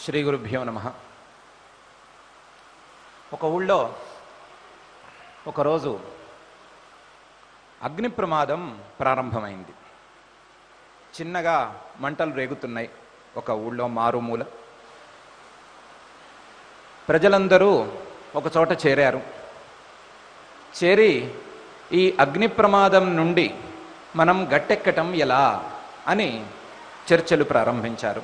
శ్రీ గురుభ్యో నమ ఒక ఊళ్ళో ఒకరోజు అగ్ని ప్రమాదం ప్రారంభమైంది చిన్నగా మంటలు రేగుతున్నాయి ఒక ఊళ్ళో మారుమూల ప్రజలందరూ ఒక చోట చేరారు చేరి ఈ అగ్ని ప్రమాదం నుండి మనం గట్టెక్కటం ఎలా అని చర్చలు ప్రారంభించారు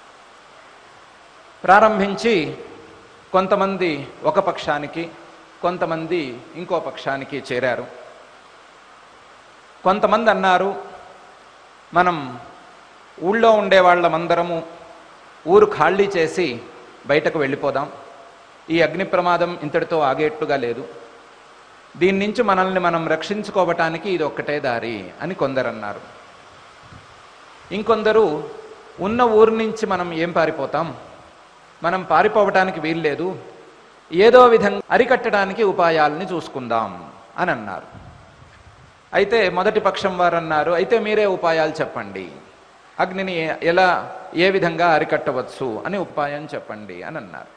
ప్రారంభించి కొంతమంది ఒక పక్షానికి కొంతమంది ఇంకో పక్షానికి చేరారు కొంతమంది అన్నారు మనం ఊళ్ళో ఉండే వాళ్ళమందరము ఊరు ఖాళీ చేసి బయటకు వెళ్ళిపోదాం ఈ అగ్ని ప్రమాదం ఇంతటితో ఆగేట్టుగా లేదు దీని నుంచి మనల్ని మనం రక్షించుకోవటానికి ఇది ఒక్కటే దారి అని కొందరు అన్నారు ఇంకొందరు ఉన్న ఊరు నుంచి మనం ఏం పారిపోతాం మనం పారిపోవటానికి వీల్లేదు ఏదో విధంగా అరికట్టడానికి ఉపాయాలని చూసుకుందాం అని అన్నారు అయితే మొదటి పక్షం వారు అన్నారు అయితే మీరే ఉపాయాలు చెప్పండి అగ్నిని ఎలా ఏ విధంగా అరికట్టవచ్చు అని ఉపాయం చెప్పండి అని అన్నారు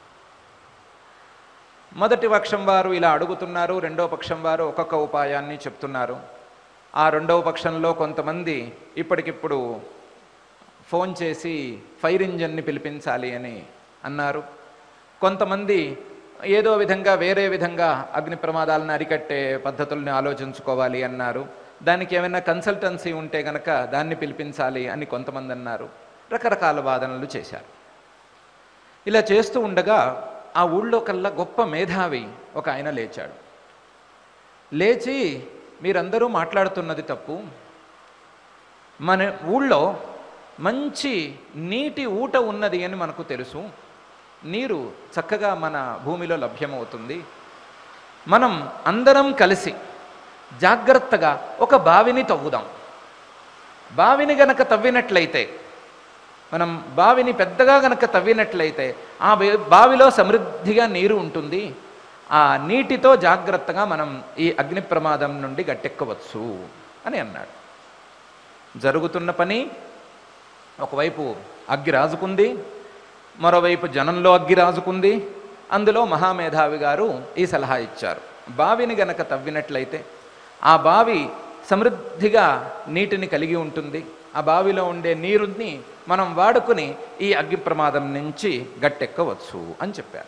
మొదటి పక్షం వారు ఇలా అడుగుతున్నారు రెండో పక్షం వారు ఒక్కొక్క ఉపాయాన్ని చెప్తున్నారు ఆ రెండవ పక్షంలో కొంతమంది ఇప్పటికిప్పుడు ఫోన్ చేసి ఫైర్ ఇంజన్ని పిలిపించాలి అని అన్నారు కొంతమంది ఏదో విధంగా వేరే విధంగా అగ్ని ప్రమాదాలను అరికట్టే పద్ధతుల్ని ఆలోచించుకోవాలి అన్నారు దానికి ఏమైనా కన్సల్టెన్సీ ఉంటే గనక దాన్ని పిలిపించాలి అని కొంతమంది అన్నారు రకరకాల వాదనలు చేశారు ఇలా చేస్తూ ఉండగా ఆ ఊళ్ళో కల్లా గొప్ప మేధావి ఒక ఆయన లేచాడు లేచి మీరందరూ మాట్లాడుతున్నది తప్పు మన ఊళ్ళో మంచి నీటి ఊట ఉన్నది అని మనకు తెలుసు నీరు చక్కగా మన భూమిలో లభ్యమవుతుంది మనం అందరం కలిసి జాగ్రత్తగా ఒక బావిని తవ్వుదాం బావిని గనక తవ్వినట్లయితే మనం బావిని పెద్దగా గనక తవ్వినట్లయితే ఆ బే- బావిలో సమృద్ధిగా నీరు ఉంటుంది ఆ నీటితో జాగ్రత్తగా మనం ఈ అగ్ని ప్రమాదం నుండి గట్టెక్కవచ్చు అని అన్నాడు జరుగుతున్న పని ఒకవైపు అగ్గి రాజుకుంది మరోవైపు జనంలో అగ్గి రాజుకుంది అందులో మహామేధావి గారు ఈ సలహా ఇచ్చారు బావిని గనక తవ్వినట్లయితే ఆ బావి సమృద్ధిగా నీటిని కలిగి ఉంటుంది ఆ బావిలో ఉండే నీరుని మనం వాడుకుని ఈ అగ్ని ప్రమాదం నుంచి గట్టెక్కవచ్చు అని చెప్పారు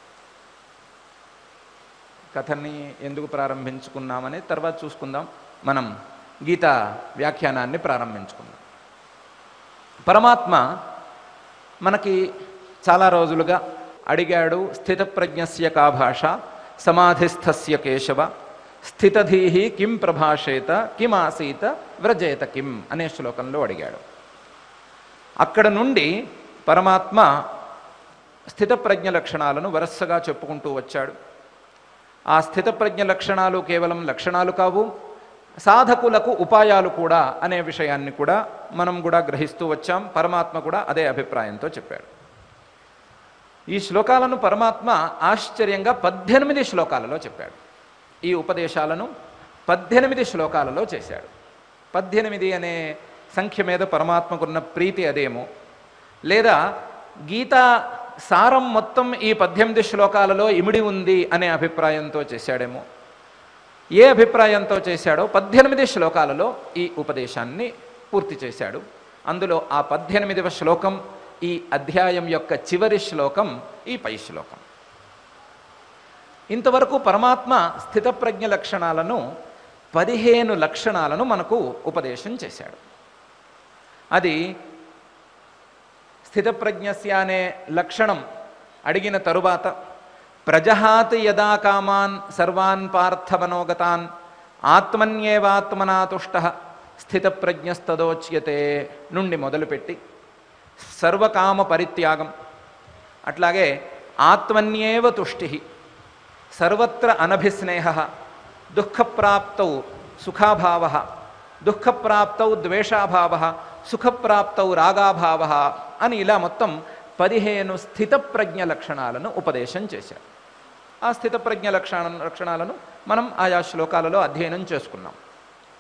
కథని ఎందుకు ప్రారంభించుకున్నామని తర్వాత చూసుకుందాం మనం గీత వ్యాఖ్యానాన్ని ప్రారంభించుకుందాం పరమాత్మ మనకి చాలా రోజులుగా అడిగాడు స్థితప్రజ్ఞస్య కా భాష సమాధిస్థస్య కేశవ స్థితధీహి కిం ప్రభాషేత కిం ఆసీత వ్రజేత కిం అనే శ్లోకంలో అడిగాడు అక్కడ నుండి పరమాత్మ స్థితప్రజ్ఞ లక్షణాలను వరసగా చెప్పుకుంటూ వచ్చాడు ఆ స్థితప్రజ్ఞ లక్షణాలు కేవలం లక్షణాలు కావు సాధకులకు ఉపాయాలు కూడా అనే విషయాన్ని కూడా మనం కూడా గ్రహిస్తూ వచ్చాం పరమాత్మ కూడా అదే అభిప్రాయంతో చెప్పాడు ఈ శ్లోకాలను పరమాత్మ ఆశ్చర్యంగా పద్దెనిమిది శ్లోకాలలో చెప్పాడు ఈ ఉపదేశాలను పద్దెనిమిది శ్లోకాలలో చేశాడు పద్దెనిమిది అనే సంఖ్య మీద పరమాత్మకున్న ప్రీతి అదేమో లేదా గీతా సారం మొత్తం ఈ పద్దెనిమిది శ్లోకాలలో ఇమిడి ఉంది అనే అభిప్రాయంతో చేశాడేమో ఏ అభిప్రాయంతో చేశాడో పద్దెనిమిది శ్లోకాలలో ఈ ఉపదేశాన్ని పూర్తి చేశాడు అందులో ఆ పద్దెనిమిదవ శ్లోకం ఈ అధ్యాయం యొక్క చివరి శ్లోకం ఈ పై శ్లోకం ఇంతవరకు పరమాత్మ స్థితప్రజ్ఞ లక్షణాలను పదిహేను లక్షణాలను మనకు ఉపదేశం చేశాడు అది స్థితప్రజ్ఞస్య అనే లక్షణం అడిగిన తరువాత ప్రజహాతి యదా కామాన్ సర్వాన్ పార్థమనోగతాన్ ఆత్మన్యేవాత్మనా తుష్ట స్థితప్రజ్ఞస్తదోచ్యతే నుండి మొదలుపెట్టి సర్వకామ పరిత్యాగం అట్లాగే ఆత్మన్యేవ తుష్టి సర్వత్ర అనభిస్నేహ దుఃఖప్రాప్తౌ సుఖాభావ దుఃఖప్రాప్తౌ ద్వేషాభావ సుఖప్రాప్తౌ రాగాభావ అని ఇలా మొత్తం పదిహేను స్థితప్రజ్ఞ లక్షణాలను ఉపదేశం చేశారు ఆ స్థితప్రజ్ఞ లక్షణ లక్షణాలను మనం ఆయా శ్లోకాలలో అధ్యయనం చేసుకున్నాం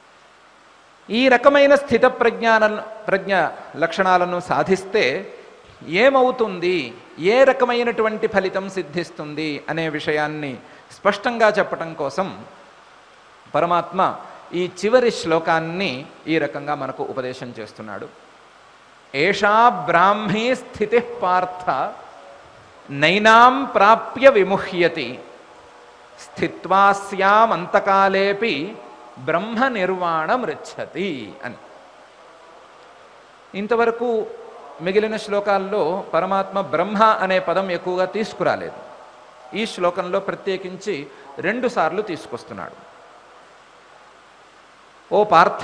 ఈ రకమైన స్థిత ప్రజ్ఞాన ప్రజ్ఞ లక్షణాలను సాధిస్తే ఏమవుతుంది ఏ రకమైనటువంటి ఫలితం సిద్ధిస్తుంది అనే విషయాన్ని స్పష్టంగా చెప్పటం కోసం పరమాత్మ ఈ చివరి శ్లోకాన్ని ఈ రకంగా మనకు ఉపదేశం చేస్తున్నాడు ఏషా బ్రాహ్మీ స్థితి పార్థ నైనాం ప్రాప్య విముహ్యతి స్థిత్వాస్యామంతకాలేపి బ్రహ్మ నిర్వాణమృచ్చతి అని ఇంతవరకు మిగిలిన శ్లోకాల్లో పరమాత్మ బ్రహ్మ అనే పదం ఎక్కువగా తీసుకురాలేదు ఈ శ్లోకంలో ప్రత్యేకించి రెండు సార్లు తీసుకొస్తున్నాడు ఓ పార్థ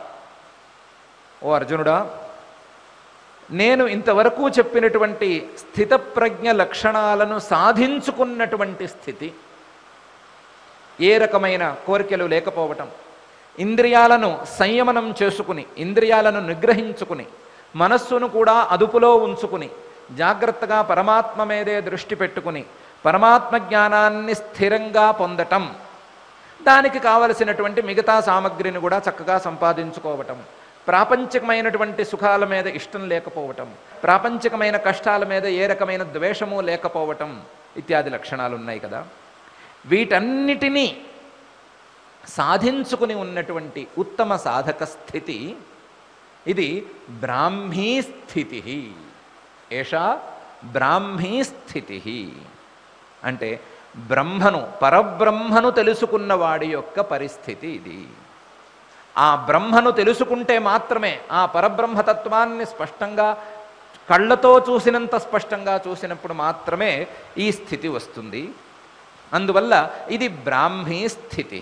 ఓ అర్జునుడా నేను ఇంతవరకు చెప్పినటువంటి స్థితప్రజ్ఞ లక్షణాలను సాధించుకున్నటువంటి స్థితి ఏ రకమైన కోరికలు లేకపోవటం ఇంద్రియాలను సంయమనం చేసుకుని ఇంద్రియాలను నిగ్రహించుకుని మనస్సును కూడా అదుపులో ఉంచుకుని జాగ్రత్తగా పరమాత్మ మీదే దృష్టి పెట్టుకుని పరమాత్మ జ్ఞానాన్ని స్థిరంగా పొందటం దానికి కావలసినటువంటి మిగతా సామగ్రిని కూడా చక్కగా సంపాదించుకోవటం ప్రాపంచికమైనటువంటి సుఖాల మీద ఇష్టం లేకపోవటం ప్రాపంచికమైన కష్టాల మీద ఏ రకమైన ద్వేషము లేకపోవటం ఇత్యాది లక్షణాలు ఉన్నాయి కదా వీటన్నిటినీ సాధించుకుని ఉన్నటువంటి ఉత్తమ సాధక స్థితి ఇది బ్రాహ్మీ స్థితి ఏషా బ్రాహ్మీ స్థితి అంటే బ్రహ్మను పరబ్రహ్మను తెలుసుకున్న వాడి యొక్క పరిస్థితి ఇది ఆ బ్రహ్మను తెలుసుకుంటే మాత్రమే ఆ పరబ్రహ్మతత్వాన్ని స్పష్టంగా కళ్ళతో చూసినంత స్పష్టంగా చూసినప్పుడు మాత్రమే ఈ స్థితి వస్తుంది అందువల్ల ఇది బ్రాహ్మీ స్థితి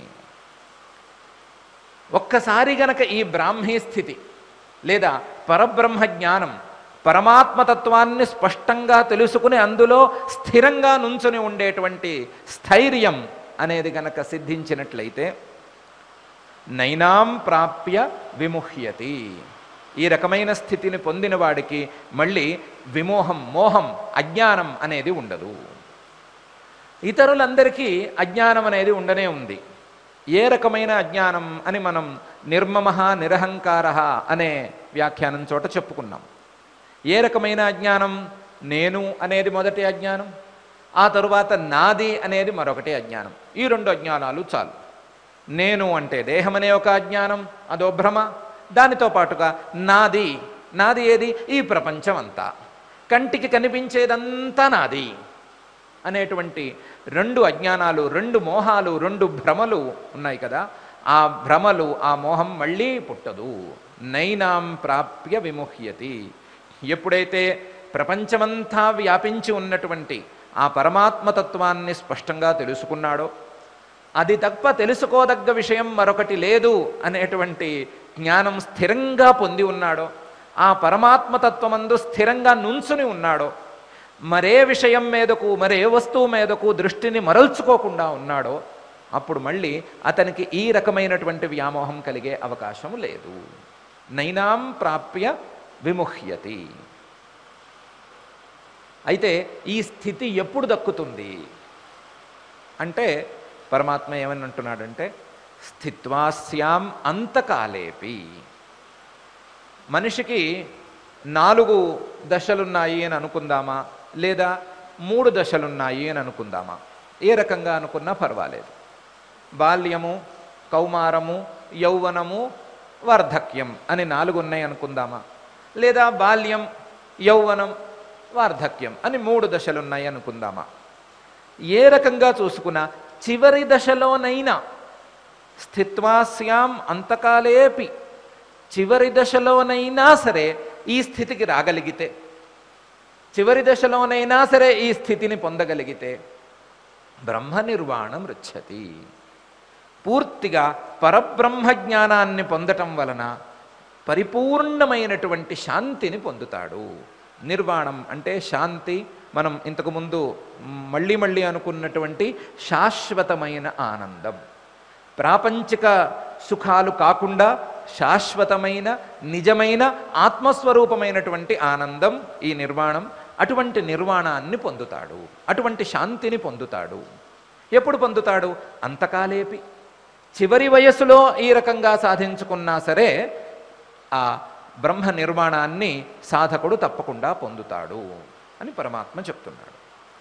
ఒక్కసారి గనక ఈ బ్రాహ్మీ స్థితి లేదా పరబ్రహ్మ జ్ఞానం పరమాత్మతత్వాన్ని స్పష్టంగా తెలుసుకుని అందులో స్థిరంగా నుంచుని ఉండేటువంటి స్థైర్యం అనేది గనక సిద్ధించినట్లయితే నైనాం ప్రాప్య విముహ్యతి ఈ రకమైన స్థితిని పొందిన వాడికి మళ్ళీ విమోహం మోహం అజ్ఞానం అనేది ఉండదు ఇతరులందరికీ అజ్ఞానం అనేది ఉండనే ఉంది ఏ రకమైన అజ్ఞానం అని మనం నిర్మమ నిరహంకార అనే వ్యాఖ్యానం చోట చెప్పుకున్నాం ఏ రకమైన అజ్ఞానం నేను అనేది మొదటి అజ్ఞానం ఆ తరువాత నాది అనేది మరొకటి అజ్ఞానం ఈ రెండు అజ్ఞానాలు చాలు నేను అంటే దేహం అనే ఒక అజ్ఞానం అదో భ్రమ దానితో పాటుగా నాది నాది ఏది ఈ ప్రపంచం అంతా కంటికి కనిపించేదంతా నాది అనేటువంటి రెండు అజ్ఞానాలు రెండు మోహాలు రెండు భ్రమలు ఉన్నాయి కదా ఆ భ్రమలు ఆ మోహం మళ్ళీ పుట్టదు నైనాం ప్రాప్య విముహ్యతి ఎప్పుడైతే ప్రపంచమంతా వ్యాపించి ఉన్నటువంటి ఆ పరమాత్మతత్వాన్ని స్పష్టంగా తెలుసుకున్నాడో అది తప్ప తెలుసుకోదగ్గ విషయం మరొకటి లేదు అనేటువంటి జ్ఞానం స్థిరంగా పొంది ఉన్నాడో ఆ పరమాత్మతత్వమందు స్థిరంగా నుంచుని ఉన్నాడో మరే విషయం మీదకు మరే వస్తువు మీదకు దృష్టిని మరల్చుకోకుండా ఉన్నాడో అప్పుడు మళ్ళీ అతనికి ఈ రకమైనటువంటి వ్యామోహం కలిగే అవకాశం లేదు నైనాం ప్రాప్య విముహ్యతి అయితే ఈ స్థితి ఎప్పుడు దక్కుతుంది అంటే పరమాత్మ ఏమని అంటున్నాడంటే స్థిత్వాస్యాం అంతకాలేపి మనిషికి నాలుగు దశలున్నాయి అని అనుకుందామా లేదా మూడు దశలున్నాయి అని అనుకుందామా ఏ రకంగా అనుకున్నా పర్వాలేదు బాల్యము కౌమారము యౌవనము వార్ధక్యం అని నాలుగు ఉన్నాయి అనుకుందామా లేదా బాల్యం యౌవనం వార్ధక్యం అని మూడు దశలున్నాయి అనుకుందామా ఏ రకంగా చూసుకున్నా చివరి దశలోనైనా స్థిత్వాస్యాం అంతకాలేపి చివరి దశలోనైనా సరే ఈ స్థితికి రాగలిగితే చివరి దశలోనైనా సరే ఈ స్థితిని పొందగలిగితే బ్రహ్మ నిర్వాణం రుచ్చతి పూర్తిగా పరబ్రహ్మ జ్ఞానాన్ని పొందటం వలన పరిపూర్ణమైనటువంటి శాంతిని పొందుతాడు నిర్వాణం అంటే శాంతి మనం ఇంతకుముందు మళ్ళీ మళ్ళీ అనుకున్నటువంటి శాశ్వతమైన ఆనందం ప్రాపంచిక సుఖాలు కాకుండా శాశ్వతమైన నిజమైన ఆత్మస్వరూపమైనటువంటి ఆనందం ఈ నిర్వాణం అటువంటి నిర్వాణాన్ని పొందుతాడు అటువంటి శాంతిని పొందుతాడు ఎప్పుడు పొందుతాడు అంతకాలేపి చివరి వయస్సులో ఈ రకంగా సాధించుకున్నా సరే ఆ బ్రహ్మ నిర్మాణాన్ని సాధకుడు తప్పకుండా పొందుతాడు అని పరమాత్మ చెప్తున్నాడు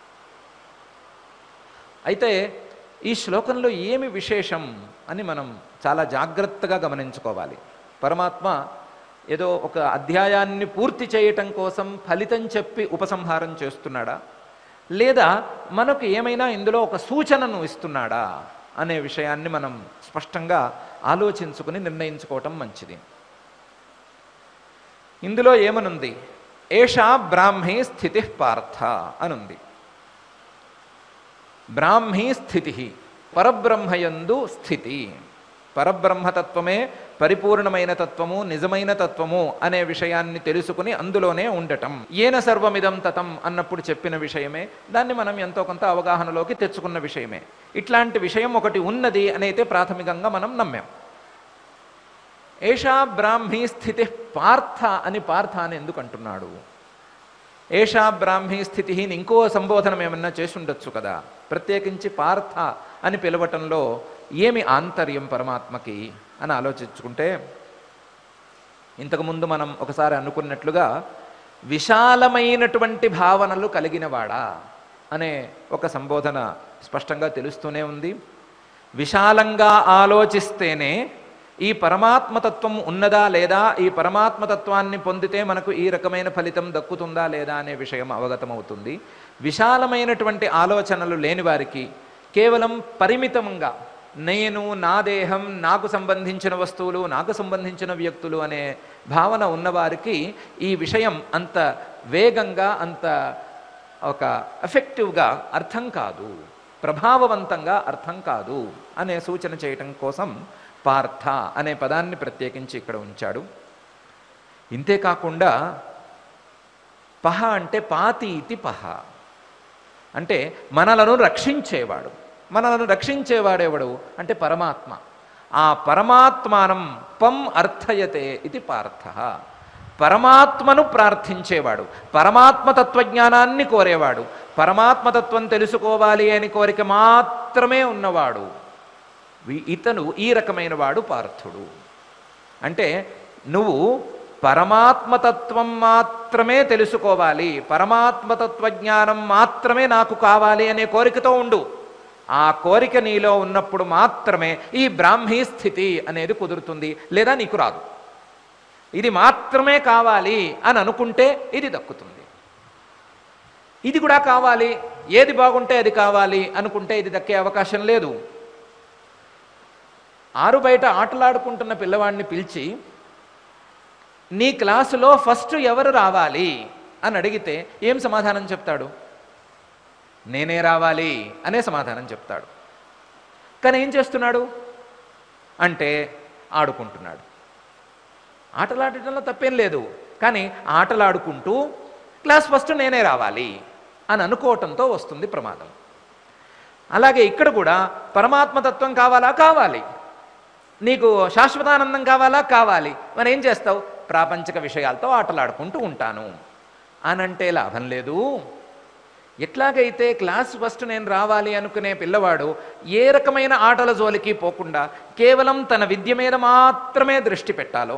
అయితే ఈ శ్లోకంలో ఏమి విశేషం అని మనం చాలా జాగ్రత్తగా గమనించుకోవాలి పరమాత్మ ఏదో ఒక అధ్యాయాన్ని పూర్తి చేయటం కోసం ఫలితం చెప్పి ఉపసంహారం చేస్తున్నాడా లేదా మనకు ఏమైనా ఇందులో ఒక సూచనను ఇస్తున్నాడా అనే విషయాన్ని మనం స్పష్టంగా ఆలోచించుకుని నిర్ణయించుకోవటం మంచిది ఇందులో ఏమనుంది ఏషా బ్రాహ్మీ స్థితి పార్థ అనుంది బ్రాహ్మీ స్థితి పరబ్రహ్మయందు స్థితి పరబ్రహ్మతత్వమే పరిపూర్ణమైన తత్వము నిజమైన తత్వము అనే విషయాన్ని తెలుసుకుని అందులోనే ఉండటం ఏన సర్వమిదం తతం అన్నప్పుడు చెప్పిన విషయమే దాన్ని మనం ఎంతో కొంత అవగాహనలోకి తెచ్చుకున్న విషయమే ఇట్లాంటి విషయం ఒకటి ఉన్నది అనైతే ప్రాథమికంగా మనం నమ్మాం ఏషా బ్రాహ్మీ స్థితి పార్థ అని పార్థ అని ఎందుకు అంటున్నాడు ఏషా బ్రాహ్మీ స్థితిని ఇంకో సంబోధనం ఏమన్నా చేసి ఉండొచ్చు కదా ప్రత్యేకించి పార్థ అని పిలవటంలో ఏమి ఆంతర్యం పరమాత్మకి అని ఆలోచించుకుంటే ఇంతకుముందు మనం ఒకసారి అనుకున్నట్లుగా విశాలమైనటువంటి భావనలు కలిగినవాడా అనే ఒక సంబోధన స్పష్టంగా తెలుస్తూనే ఉంది విశాలంగా ఆలోచిస్తేనే ఈ పరమాత్మతత్వం ఉన్నదా లేదా ఈ పరమాత్మతత్వాన్ని పొందితే మనకు ఈ రకమైన ఫలితం దక్కుతుందా లేదా అనే విషయం అవగతమవుతుంది విశాలమైనటువంటి ఆలోచనలు లేని వారికి కేవలం పరిమితంగా నేను నా దేహం నాకు సంబంధించిన వస్తువులు నాకు సంబంధించిన వ్యక్తులు అనే భావన ఉన్నవారికి ఈ విషయం అంత వేగంగా అంత ఒక ఎఫెక్టివ్గా అర్థం కాదు ప్రభావవంతంగా అర్థం కాదు అనే సూచన చేయటం కోసం పార్థ అనే పదాన్ని ప్రత్యేకించి ఇక్కడ ఉంచాడు ఇంతేకాకుండా పహ అంటే పాతి ఇతి పహ అంటే మనలను రక్షించేవాడు మనలను రక్షించేవాడెవడు అంటే పరమాత్మ ఆ పరమాత్మానం పం అర్థయతే ఇది పార్థ పరమాత్మను ప్రార్థించేవాడు పరమాత్మ తత్వజ్ఞానాన్ని కోరేవాడు పరమాత్మతత్వం తెలుసుకోవాలి అని కోరిక మాత్రమే ఉన్నవాడు వీ- ఇతను ఈ రకమైన వాడు పార్థుడు అంటే నువ్వు పరమాత్మతత్వం మాత్రమే తెలుసుకోవాలి పరమాత్మతత్వ జ్ఞానం మాత్రమే నాకు కావాలి అనే కోరికతో ఉండు ఆ కోరిక నీలో ఉన్నప్పుడు మాత్రమే ఈ బ్రాహ్మీ స్థితి అనేది కుదురుతుంది లేదా నీకు రాదు ఇది మాత్రమే కావాలి అని అనుకుంటే ఇది దక్కుతుంది ఇది కూడా కావాలి ఏది బాగుంటే అది కావాలి అనుకుంటే ఇది దక్కే అవకాశం లేదు ఆరు బయట ఆటలాడుకుంటున్న పిల్లవాడిని పిలిచి నీ క్లాసులో ఫస్ట్ ఎవరు రావాలి అని అడిగితే ఏం సమాధానం చెప్తాడు నేనే రావాలి అనే సమాధానం చెప్తాడు కానీ ఏం చేస్తున్నాడు అంటే ఆడుకుంటున్నాడు ఆటలాడటంలో తప్పేం లేదు కానీ ఆటలాడుకుంటూ క్లాస్ ఫస్ట్ నేనే రావాలి అని అనుకోవటంతో వస్తుంది ప్రమాదం అలాగే ఇక్కడ కూడా పరమాత్మతత్వం కావాలా కావాలి నీకు శాశ్వతానందం కావాలా కావాలి మరి ఏం చేస్తావు ప్రాపంచిక విషయాలతో ఆటలాడుకుంటూ ఉంటాను అనంటే లాభం లేదు ఎట్లాగైతే క్లాస్ ఫస్ట్ నేను రావాలి అనుకునే పిల్లవాడు ఏ రకమైన ఆటల జోలికి పోకుండా కేవలం తన విద్య మీద మాత్రమే దృష్టి పెట్టాలో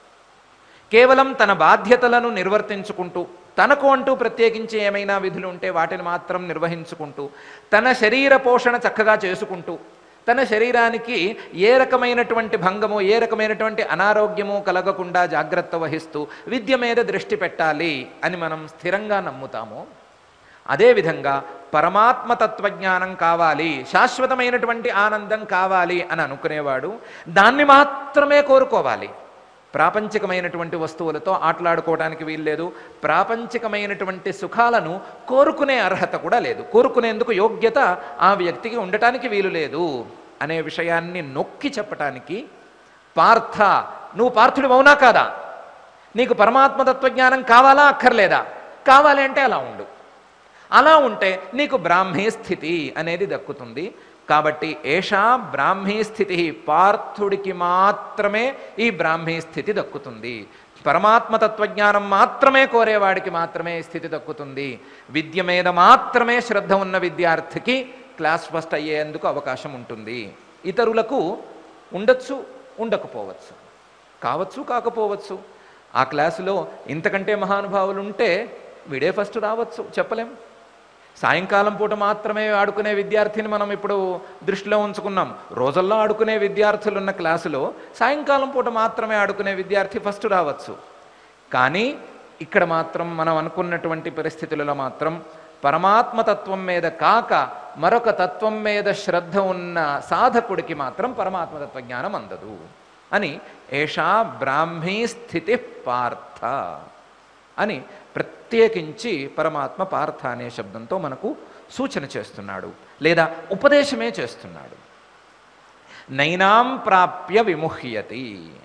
కేవలం తన బాధ్యతలను నిర్వర్తించుకుంటూ తనకు అంటూ ప్రత్యేకించి ఏమైనా విధులు ఉంటే వాటిని మాత్రం నిర్వహించుకుంటూ తన శరీర పోషణ చక్కగా చేసుకుంటూ తన శరీరానికి ఏ రకమైనటువంటి భంగము ఏ రకమైనటువంటి అనారోగ్యము కలగకుండా జాగ్రత్త వహిస్తూ విద్య మీద దృష్టి పెట్టాలి అని మనం స్థిరంగా నమ్ముతాము అదేవిధంగా పరమాత్మ తత్వజ్ఞానం కావాలి శాశ్వతమైనటువంటి ఆనందం కావాలి అని అనుకునేవాడు దాన్ని మాత్రమే కోరుకోవాలి ప్రాపంచికమైనటువంటి వస్తువులతో ఆటలాడుకోవడానికి వీల్లేదు ప్రాపంచికమైనటువంటి సుఖాలను కోరుకునే అర్హత కూడా లేదు కోరుకునేందుకు యోగ్యత ఆ వ్యక్తికి ఉండటానికి వీలు లేదు అనే విషయాన్ని నొక్కి చెప్పటానికి పార్థ నువ్వు పార్థుడు అవునా కాదా నీకు పరమాత్మ తత్వజ్ఞానం కావాలా అక్కర్లేదా కావాలి అంటే అలా ఉండు అలా ఉంటే నీకు బ్రాహ్మీ స్థితి అనేది దక్కుతుంది కాబట్టి ఏషా బ్రాహ్మీ స్థితి పార్థుడికి మాత్రమే ఈ బ్రాహ్మీ స్థితి దక్కుతుంది పరమాత్మ తత్వజ్ఞానం మాత్రమే కోరేవాడికి మాత్రమే ఈ స్థితి దక్కుతుంది విద్య మీద మాత్రమే శ్రద్ధ ఉన్న విద్యార్థికి క్లాస్ ఫస్ట్ అయ్యేందుకు అవకాశం ఉంటుంది ఇతరులకు ఉండొచ్చు ఉండకపోవచ్చు కావచ్చు కాకపోవచ్చు ఆ క్లాసులో ఇంతకంటే మహానుభావులు ఉంటే వీడే ఫస్ట్ రావచ్చు చెప్పలేం సాయంకాలం పూట మాత్రమే ఆడుకునే విద్యార్థిని మనం ఇప్పుడు దృష్టిలో ఉంచుకున్నాం రోజుల్లో ఆడుకునే విద్యార్థులు ఉన్న క్లాసులో సాయంకాలం పూట మాత్రమే ఆడుకునే విద్యార్థి ఫస్ట్ రావచ్చు కానీ ఇక్కడ మాత్రం మనం అనుకున్నటువంటి పరిస్థితులలో మాత్రం పరమాత్మ తత్వం మీద కాక మరొక తత్వం మీద శ్రద్ధ ఉన్న సాధకుడికి మాత్రం పరమాత్మ తత్వ జ్ఞానం అందదు అని ఏషా బ్రాహ్మీ స్థితి పార్థ అని ప్రత్యేకించి పరమాత్మ పార్థ అనే శబ్దంతో మనకు సూచన చేస్తున్నాడు లేదా ఉపదేశమే చేస్తున్నాడు నైనాం ప్రాప్య విముహ్యతి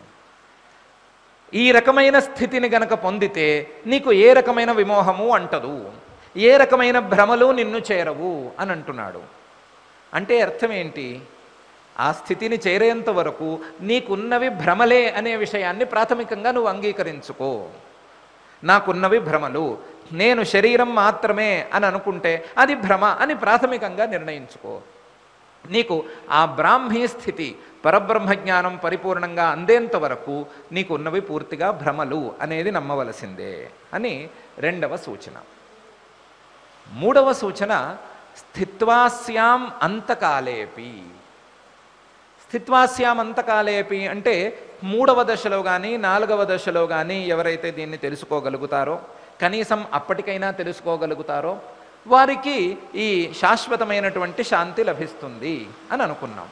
ఈ రకమైన స్థితిని గనక పొందితే నీకు ఏ రకమైన విమోహము అంటదు ఏ రకమైన భ్రమలు నిన్ను చేరవు అని అంటున్నాడు అంటే అర్థం ఏంటి ఆ స్థితిని చేరేంత వరకు నీకున్నవి భ్రమలే అనే విషయాన్ని ప్రాథమికంగా నువ్వు అంగీకరించుకో నాకున్నవి భ్రమలు నేను శరీరం మాత్రమే అని అనుకుంటే అది భ్రమ అని ప్రాథమికంగా నిర్ణయించుకో నీకు ఆ బ్రాహ్మీ స్థితి పరబ్రహ్మ జ్ఞానం పరిపూర్ణంగా అందేంత వరకు నీకు ఉన్నవి పూర్తిగా భ్రమలు అనేది నమ్మవలసిందే అని రెండవ సూచన మూడవ సూచన స్థిత్వాస్యాం అంతకాలేపి స్థిత్వాస్యాం అంతకాలేపి అంటే మూడవ దశలో కానీ నాలుగవ దశలో కానీ ఎవరైతే దీన్ని తెలుసుకోగలుగుతారో కనీసం అప్పటికైనా తెలుసుకోగలుగుతారో వారికి ఈ శాశ్వతమైనటువంటి శాంతి లభిస్తుంది అని అనుకున్నాం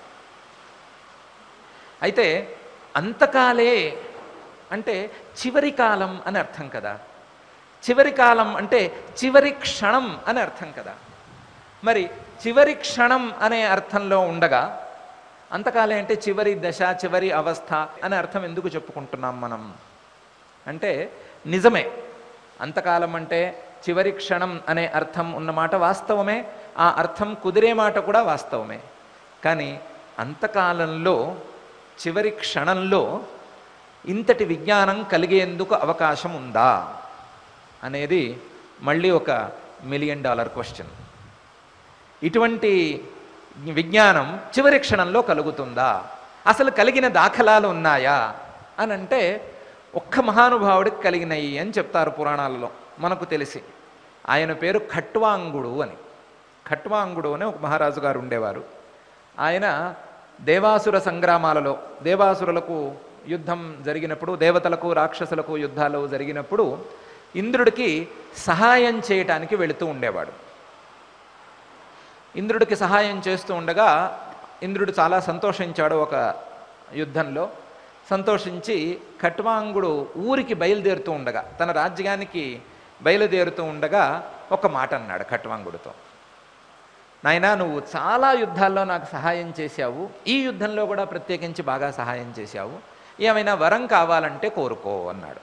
అయితే అంతకాలే అంటే చివరి కాలం అని అర్థం కదా చివరి కాలం అంటే చివరి క్షణం అని అర్థం కదా మరి చివరి క్షణం అనే అర్థంలో ఉండగా అంతకాలే అంటే చివరి దశ చివరి అవస్థ అనే అర్థం ఎందుకు చెప్పుకుంటున్నాం మనం అంటే నిజమే అంతకాలం అంటే చివరి క్షణం అనే అర్థం ఉన్నమాట వాస్తవమే ఆ అర్థం కుదిరే మాట కూడా వాస్తవమే కానీ అంతకాలంలో చివరి క్షణంలో ఇంతటి విజ్ఞానం కలిగేందుకు అవకాశం ఉందా అనేది మళ్ళీ ఒక మిలియన్ డాలర్ క్వశ్చన్ ఇటువంటి విజ్ఞానం చివరి క్షణంలో కలుగుతుందా అసలు కలిగిన దాఖలాలు ఉన్నాయా అని అంటే ఒక్క మహానుభావుడికి కలిగినాయి అని చెప్తారు పురాణాలలో మనకు తెలిసి ఆయన పేరు ఖట్వాంగుడు అని ఖట్వాంగుడు అని ఒక మహారాజు గారు ఉండేవారు ఆయన దేవాసుర సంగ్రామాలలో దేవాసురులకు యుద్ధం జరిగినప్పుడు దేవతలకు రాక్షసులకు యుద్ధాలు జరిగినప్పుడు ఇంద్రుడికి సహాయం చేయటానికి వెళుతూ ఉండేవాడు ఇంద్రుడికి సహాయం చేస్తూ ఉండగా ఇంద్రుడు చాలా సంతోషించాడు ఒక యుద్ధంలో సంతోషించి ఖట్వాంగుడు ఊరికి బయలుదేరుతూ ఉండగా తన రాజ్యానికి బయలుదేరుతూ ఉండగా ఒక మాట అన్నాడు ఖట్వాంగుడితో నాయనా నువ్వు చాలా యుద్ధాల్లో నాకు సహాయం చేశావు ఈ యుద్ధంలో కూడా ప్రత్యేకించి బాగా సహాయం చేశావు ఏమైనా వరం కావాలంటే కోరుకో అన్నాడు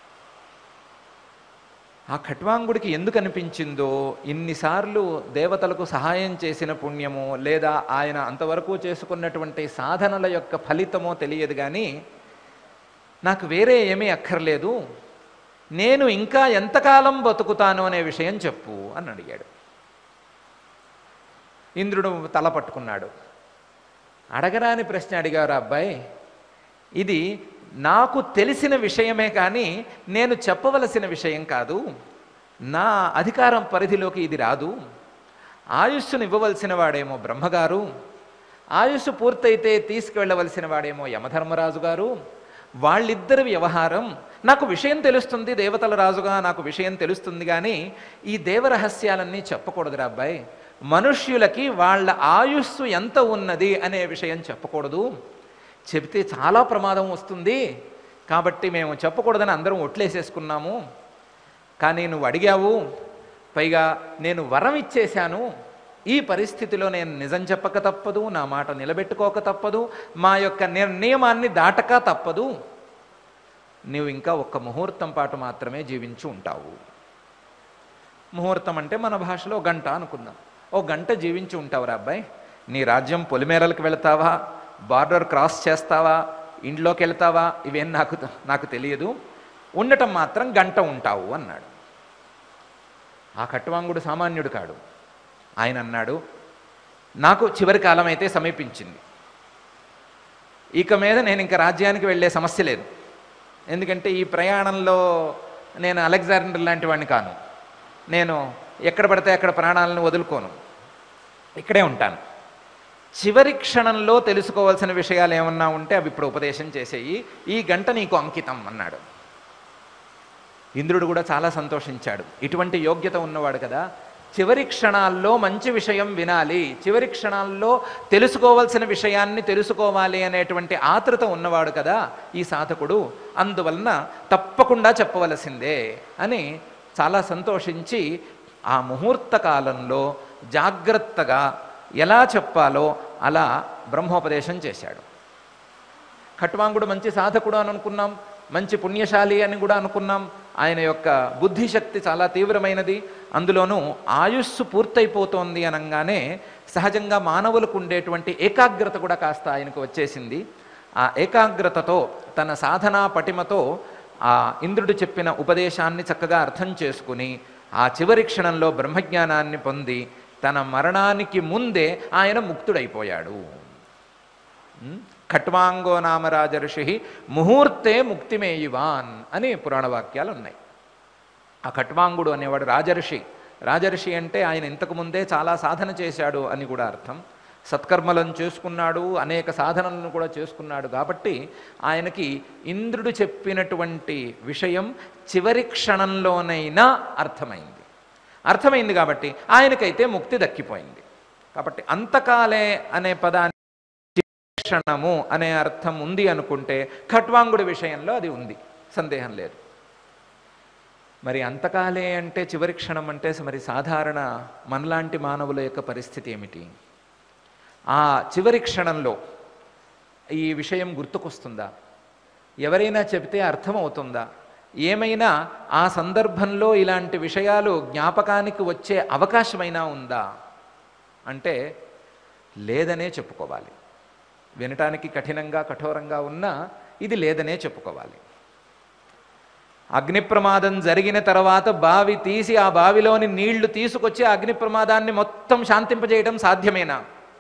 ఆ ఖట్వాంగుడికి ఎందుకు అనిపించిందో ఇన్నిసార్లు దేవతలకు సహాయం చేసిన పుణ్యమో లేదా ఆయన అంతవరకు చేసుకున్నటువంటి సాధనల యొక్క ఫలితమో తెలియదు కానీ నాకు వేరే ఏమీ అక్కర్లేదు నేను ఇంకా ఎంతకాలం బతుకుతాను అనే విషయం చెప్పు అని అడిగాడు ఇంద్రుడు తల పట్టుకున్నాడు అడగరాని ప్రశ్న అడిగారు అబ్బాయి ఇది నాకు తెలిసిన విషయమే కానీ నేను చెప్పవలసిన విషయం కాదు నా అధికారం పరిధిలోకి ఇది రాదు ఆయుస్సును ఇవ్వవలసిన వాడేమో బ్రహ్మగారు ఆయుస్సు పూర్తయితే తీసుకువెళ్ళవలసిన వాడేమో యమధర్మరాజు గారు వాళ్ళిద్దరి వ్యవహారం నాకు విషయం తెలుస్తుంది దేవతల రాజుగా నాకు విషయం తెలుస్తుంది కానీ ఈ దేవరహస్యాలన్నీ చెప్పకూడదురా అబ్బాయి మనుష్యులకి వాళ్ళ ఆయుస్సు ఎంత ఉన్నది అనే విషయం చెప్పకూడదు చెబితే చాలా ప్రమాదం వస్తుంది కాబట్టి మేము చెప్పకూడదని అందరం ఒట్లేసేసుకున్నాము కానీ నువ్వు అడిగావు పైగా నేను వరం ఇచ్చేశాను ఈ పరిస్థితిలో నేను నిజం చెప్పక తప్పదు నా మాట నిలబెట్టుకోక తప్పదు మా యొక్క నిర్ణయమాన్ని దాటక తప్పదు నువ్వు ఇంకా ఒక్క ముహూర్తం పాటు మాత్రమే జీవించి ఉంటావు ముహూర్తం అంటే మన భాషలో గంట అనుకుందాం ఓ గంట జీవించి ఉంటావురా అబ్బాయి నీ రాజ్యం పొలిమేరలకు వెళతావా బార్డర్ క్రాస్ చేస్తావా ఇంట్లోకి వెళ్తావా ఇవేం నాకు నాకు తెలియదు ఉండటం మాత్రం గంట ఉంటావు అన్నాడు ఆ కట్టువాంగుడు సామాన్యుడు కాడు ఆయన అన్నాడు నాకు చివరి కాలం అయితే సమీపించింది ఇక మీద నేను ఇంకా రాజ్యానికి వెళ్ళే సమస్య లేదు ఎందుకంటే ఈ ప్రయాణంలో నేను అలెగ్జాండర్ లాంటి వాడిని కాను నేను ఎక్కడ పడితే అక్కడ ప్రాణాలను వదులుకోను ఇక్కడే ఉంటాను చివరి క్షణంలో తెలుసుకోవాల్సిన విషయాలు ఏమన్నా ఉంటే అవి ఇప్పుడు ఉపదేశం చేసేయి ఈ గంట నీకు అంకితం అన్నాడు ఇంద్రుడు కూడా చాలా సంతోషించాడు ఇటువంటి యోగ్యత ఉన్నవాడు కదా చివరి క్షణాల్లో మంచి విషయం వినాలి చివరి క్షణాల్లో తెలుసుకోవాల్సిన విషయాన్ని తెలుసుకోవాలి అనేటువంటి ఆతృత ఉన్నవాడు కదా ఈ సాధకుడు అందువలన తప్పకుండా చెప్పవలసిందే అని చాలా సంతోషించి ఆ ముహూర్త కాలంలో జాగ్రత్తగా ఎలా చెప్పాలో అలా బ్రహ్మోపదేశం చేశాడు ఖట్వాంగుడు మంచి సాధకుడు అని అనుకున్నాం మంచి పుణ్యశాలి అని కూడా అనుకున్నాం ఆయన యొక్క బుద్ధిశక్తి చాలా తీవ్రమైనది అందులోనూ ఆయుస్సు పూర్తయిపోతోంది అనగానే సహజంగా మానవులకు ఉండేటువంటి ఏకాగ్రత కూడా కాస్త ఆయనకు వచ్చేసింది ఆ ఏకాగ్రతతో తన సాధనా పటిమతో ఆ ఇంద్రుడు చెప్పిన ఉపదేశాన్ని చక్కగా అర్థం చేసుకుని ఆ చివరి క్షణంలో బ్రహ్మజ్ఞానాన్ని పొంది తన మరణానికి ముందే ఆయన ముక్తుడైపోయాడు ఉం? ఖట్వాంగో నామ రాజర్షి ముహూర్తే ముక్తిమేయువాన్ అని పురాణ వాక్యాలు ఉన్నాయి ఆ ఖట్వాంగుడు అనేవాడు రాజర్షి రాజర్షి అంటే ఆయన ఇంతకు ముందే చాలా సాధన చేశాడు అని కూడా అర్థం సత్కర్మలను చేసుకున్నాడు అనేక సాధనలను కూడా చేసుకున్నాడు కాబట్టి ఆయనకి ఇంద్రుడు చెప్పినటువంటి విషయం చివరి క్షణంలోనైనా అర్థమైంది అర్థమైంది కాబట్టి ఆయనకైతే ముక్తి దక్కిపోయింది కాబట్టి అంతకాలే అనే పదాన్ని క్షణము అనే అర్థం ఉంది అనుకుంటే ఖట్వాంగుడి విషయంలో అది ఉంది సందేహం లేదు మరి అంతకాలే అంటే చివరి క్షణం అంటే మరి సాధారణ మనలాంటి మానవుల యొక్క పరిస్థితి ఏమిటి ఆ చివరి క్షణంలో ఈ విషయం గుర్తుకొస్తుందా ఎవరైనా చెబితే అర్థమవుతుందా ఏమైనా ఆ సందర్భంలో ఇలాంటి విషయాలు జ్ఞాపకానికి వచ్చే అవకాశమైనా ఉందా అంటే లేదనే చెప్పుకోవాలి వినటానికి కఠినంగా కఠోరంగా ఉన్నా ఇది లేదనే చెప్పుకోవాలి అగ్ని ప్రమాదం జరిగిన తర్వాత బావి తీసి ఆ బావిలోని నీళ్లు తీసుకొచ్చి ఆ అగ్ని ప్రమాదాన్ని మొత్తం శాంతింపజేయడం సాధ్యమేనా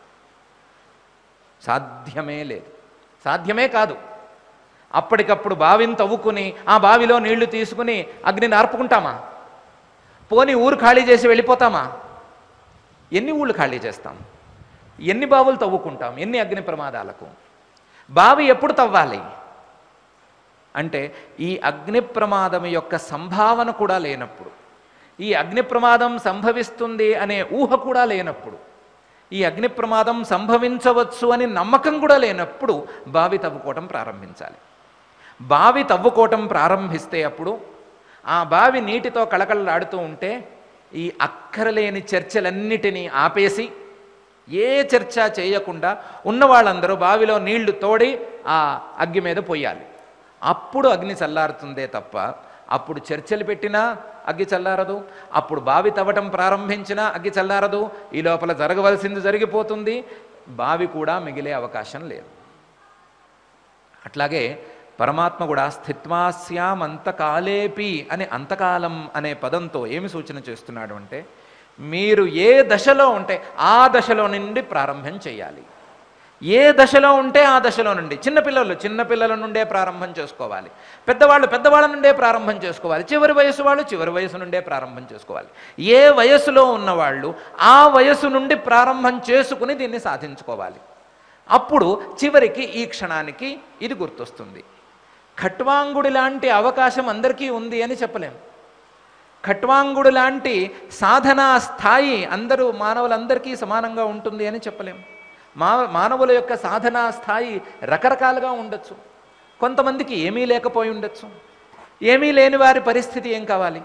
సాధ్యమే లేదు సాధ్యమే కాదు అప్పటికప్పుడు బావిని తవ్వుకుని ఆ బావిలో నీళ్లు తీసుకుని అగ్నిని ఆర్పుకుంటామా పోని ఊరు ఖాళీ చేసి వెళ్ళిపోతామా ఎన్ని ఊళ్ళు ఖాళీ చేస్తాం ఎన్ని బావులు తవ్వుకుంటాం ఎన్ని అగ్ని ప్రమాదాలకు బావి ఎప్పుడు తవ్వాలి అంటే ఈ అగ్ని ప్రమాదం యొక్క సంభావన కూడా లేనప్పుడు ఈ అగ్ని ప్రమాదం సంభవిస్తుంది అనే ఊహ కూడా లేనప్పుడు ఈ అగ్ని ప్రమాదం సంభవించవచ్చు అని నమ్మకం కూడా లేనప్పుడు బావి తవ్వుకోవటం ప్రారంభించాలి బావి తవ్వుకోవటం ప్రారంభిస్తే అప్పుడు ఆ బావి నీటితో కళకళలాడుతూ ఉంటే ఈ అక్కరలేని చర్చలన్నిటినీ ఆపేసి ఏ చర్చ చేయకుండా ఉన్న వాళ్ళందరూ బావిలో నీళ్లు తోడి ఆ అగ్గి మీద పోయాలి అప్పుడు అగ్ని చల్లారుతుందే తప్ప అప్పుడు చర్చలు పెట్టినా అగ్గి చల్లారదు అప్పుడు బావి తవ్వటం ప్రారంభించినా అగ్గి చల్లారదు ఈ లోపల జరగవలసింది జరిగిపోతుంది బావి కూడా మిగిలే అవకాశం లేదు అట్లాగే పరమాత్మ కూడా స్థిత్వాస్యాం అంతకాలేపి అనే అంతకాలం అనే పదంతో ఏమి సూచన చేస్తున్నాడు అంటే మీరు ఏ దశలో ఉంటే ఆ దశలో నుండి ప్రారంభం చేయాలి ఏ దశలో ఉంటే ఆ దశలో నుండి చిన్నపిల్లలు చిన్నపిల్లల నుండే ప్రారంభం చేసుకోవాలి పెద్దవాళ్ళు పెద్దవాళ్ళ నుండే ప్రారంభం చేసుకోవాలి చివరి వయసు వాళ్ళు చివరి వయసు నుండే ప్రారంభం చేసుకోవాలి ఏ వయసులో ఉన్నవాళ్ళు ఆ వయసు నుండి ప్రారంభం చేసుకుని దీన్ని సాధించుకోవాలి అప్పుడు చివరికి ఈ క్షణానికి ఇది గుర్తొస్తుంది ఖట్వాంగుడి లాంటి అవకాశం అందరికీ ఉంది అని చెప్పలేం ఖట్వాంగుడు లాంటి సాధనా స్థాయి అందరూ మానవులందరికీ సమానంగా ఉంటుంది అని చెప్పలేం మా మానవుల యొక్క సాధనా స్థాయి రకరకాలుగా ఉండొచ్చు కొంతమందికి ఏమీ లేకపోయి ఉండొచ్చు ఏమీ లేని వారి పరిస్థితి ఏం కావాలి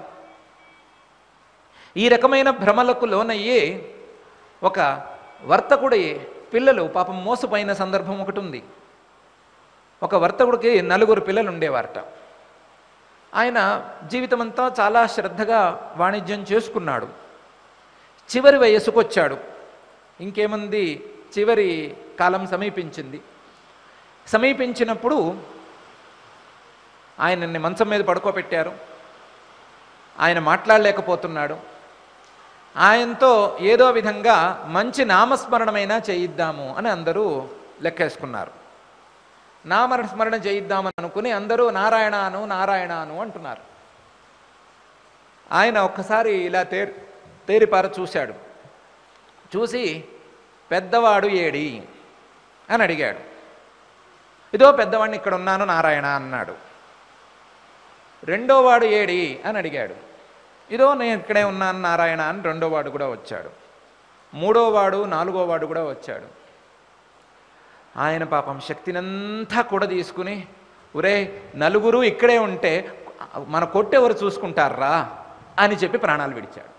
ఈ రకమైన భ్రమలకు లోనయ్యే ఒక వర్తకుడి పిల్లలు పాపం మోసపోయిన సందర్భం ఒకటి ఉంది ఒక వర్తకుడికి నలుగురు పిల్లలు ఉండేవారట ఆయన జీవితమంతా చాలా శ్రద్ధగా వాణిజ్యం చేసుకున్నాడు చివరి వయస్సుకు వచ్చాడు ఇంకేముంది చివరి కాలం సమీపించింది సమీపించినప్పుడు ఆయనని మంచం మీద పడుకోబెట్టారు ఆయన మాట్లాడలేకపోతున్నాడు ఆయనతో ఏదో విధంగా మంచి నామస్మరణమైనా చేయిద్దాము అని అందరూ లెక్కేసుకున్నారు నామస్మరణ చేయిద్దామని అనుకుని అందరూ నారాయణాను నారాయణాను అంటున్నారు ఆయన ఒక్కసారి ఇలా తేరి తేరిపార చూశాడు చూసి పెద్దవాడు ఏడి అని అడిగాడు ఇదో పెద్దవాడిని ఇక్కడ ఉన్నాను నారాయణ అన్నాడు రెండోవాడు ఏడి అని అడిగాడు ఇదో నేను ఇక్కడే ఉన్నాను నారాయణ అని రెండోవాడు కూడా వచ్చాడు మూడోవాడు నాలుగోవాడు కూడా వచ్చాడు ఆయన పాపం శక్తినంతా కూడా తీసుకుని ఒరే నలుగురు ఇక్కడే ఉంటే మన కొట్టెవరు చూసుకుంటారా అని చెప్పి ప్రాణాలు విడిచాడు